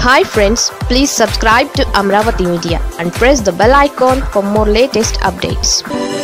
hi friends please subscribe to Amaravati media and press the bell icon for more latest updates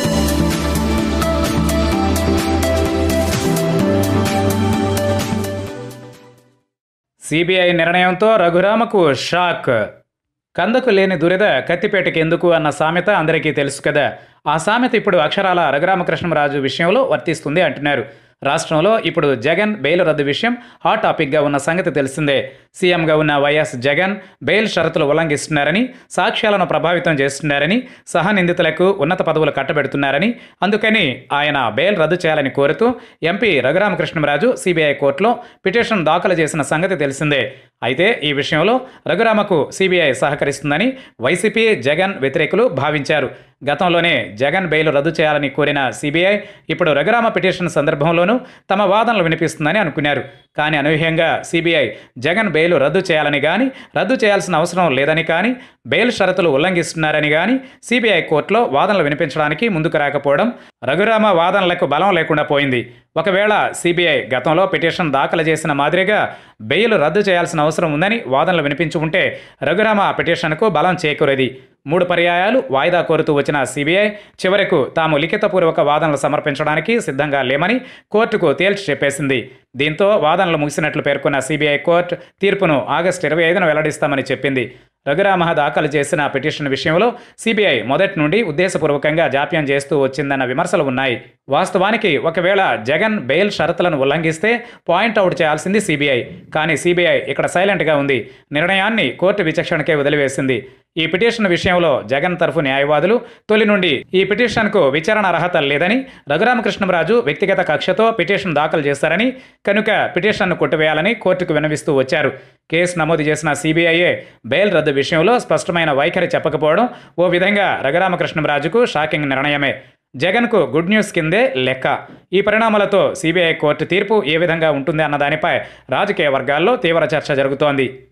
CBI నిర్ణయంతో రఘురామకు shock కందకు లేని దురద కత్తిపేటకి ఎందుకు అన్న సామెత అందరికీ తెలుసు కదా ఆ సామెత ఇప్పుడు అక్షరాల రఘురామకృష్ణరాజు విషయంలో వర్తిస్తుంది అంటున్నారు రాష్ట్రంలో ఇప్పుడు జగన్ బెయిల్ రద్దు విషయం హాట్ టాపిక్గా ఉన్న సంగతి తెలిసిందే సీఎంగా ఉన్న వైఎస్ జగన్ బెయిల్ షరతులు ఉల్లంఘిస్తున్నారని సాక్ష్యాలను ప్రభావితం చేస్తున్నారని సహనిందితులకు ఉన్నత పదవులు కట్టబెడుతున్నారని అందుకని ఆయన బెయిల్ రద్దు చేయాలని కోరుతూ ఎంపీ రఘురామకృష్ణరాజు సిబిఐ కోర్టులో పిటిషన్ దాఖలు చేసిన సంగతి తెలిసిందే అయితే ఈ విషయంలో రఘురామకు సిబిఐ సహకరిస్తుందని వైసీపీ జగన్ వ్యతిరేకులు భావించారు గతంలోనే జగన్ బెయిల్ రద్దు చేయాలని కోరిన సిబిఐ ఇప్పుడు రఘురామ పిటిషన్ సందర్భంలోనూ తమ వాదనలు వినిపిస్తుందని అనుకున్నారు కానీ అనూహ్యంగా సిబిఐ జగన్ బెయిల్ రద్దు చేయాలని కానీ రద్దు చేయాల్సిన అవసరం లేదని కానీ బెయిల్ షరతులు ఉల్లంఘిస్తున్నారని కానీ సిబిఐ కోర్టులో వాదనలు వినిపించడానికి ముందుకు రాకపోవడం రఘురామ వాదనలకు బలం లేకుండా పోయింది ఒకవేళ సిబిఐ గతంలో పిటిషన్ దాఖలు చేసిన మాదిరిగా బెయిల్ రద్దు చేయాల్సిన అవసరం ఉందని వాదనలు వినిపించి ఉంటే రఘురామ పిటిషన్కు బలం చేకూరేది మూడు పర్యాయాలు వాయిదా కోరుతూ వచ్చిన సిబిఐ చివరకు తాము లిఖితపూర్వక వాదనలు సమర్పించడానికి సిద్ధంగా లేమని కోర్టుకు తేల్చి చెప్పేసింది దీంతో వాదనలు ముగిసినట్లు పేర్కొన్న సిబిఐ కోర్టు తీర్పును ఆగస్టు ఇరవై ఐదున వెల్లడిస్తామని చెప్పింది రఘురామ దాఖలు చేసిన పిటిషన్ విషయంలో సిబిఐ మొదటి నుండి ఉద్దేశపూర్వకంగా జాప్యం చేస్తూ వచ్చిందన్న విమర్శలు ఉన్నాయి వాస్తవానికి ఒకవేళ జగన్ బెయిల్ షరతులను ఉల్లంఘిస్తే పాయింట్అవుట్ చేయాల్సింది సిబిఐ కానీ సిబిఐ ఇక్కడ సైలెంట్గా ఉంది నిర్ణయాన్ని కోర్టు విచక్షణకే వదిలివేసింది ఈ పిటిషన్ విషయంలో జగన్ తరఫు న్యాయవాదులు తొలి నుండి ఈ పిటిషన్కు విచారణ అర్హత లేదని రఘురామకృష్ణరాజు వ్యక్తిగత కక్షతో పిటిషన్ దాఖలు చేశారని కనుక పిటిషన్ను కొట్టివేయాలని కోర్టుకు విన్నవిస్తూ వచ్చారు కేసు నమోదు చేసిన సిబిఐఏ బెయిల్ రద్దు విషయంలో స్పష్టమైన వైఖరి చెప్పకపోవడం ఓ విధంగా రఘురామకృష్ణరాజుకు షాకింగ్ నిర్ణయమే జగన్కు గుడ్ న్యూస్ కిందే లెక్క ఈ పరిణామాలతో సిబిఐ కోర్టు తీర్పు ఏ విధంగా ఉంటుంది అన్న దానిపై రాజకీయ వర్గాల్లో తీవ్ర చర్చ జరుగుతోంది